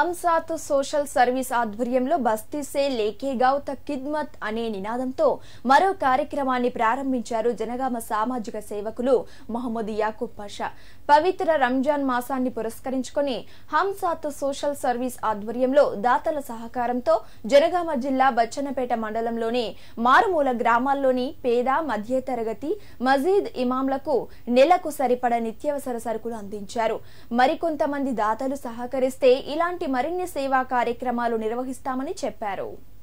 హంసాత్ social service ఆధ్వర్యంలో బస్తీ సే లేఖేగావ్ త కిద్మత్ అనే నినాదంతో మరో కార్యక్రమాన్ని ప్రారంభించారు జనగామ సామాజిక సేవకులు మహమ్మద్ యాకూబ్ పాషా పవిత్ర రంజాన్ మాసాన్ని పురస్కరించుకొని హంసాత్ సోషల్ సర్వీస్ ఆధ్వర్యంలో దాతల సహకారంతో జనగామ జిల్లా బచ్చన్నపేట మండలంలోని మారుమూల గ్రామాల్లోని పేద మధ్యతరగతి మజీద్ ఇమాంలకు నెలకు సరిపడ నిత్యావసర సరుకులు అందించారు మరికొంతమంది దాతలు సహకరిస్తే ఇలాంటి మరిన్ని సేవా కార్యక్రమాలు నిర్వహిస్తామని చెప్పారు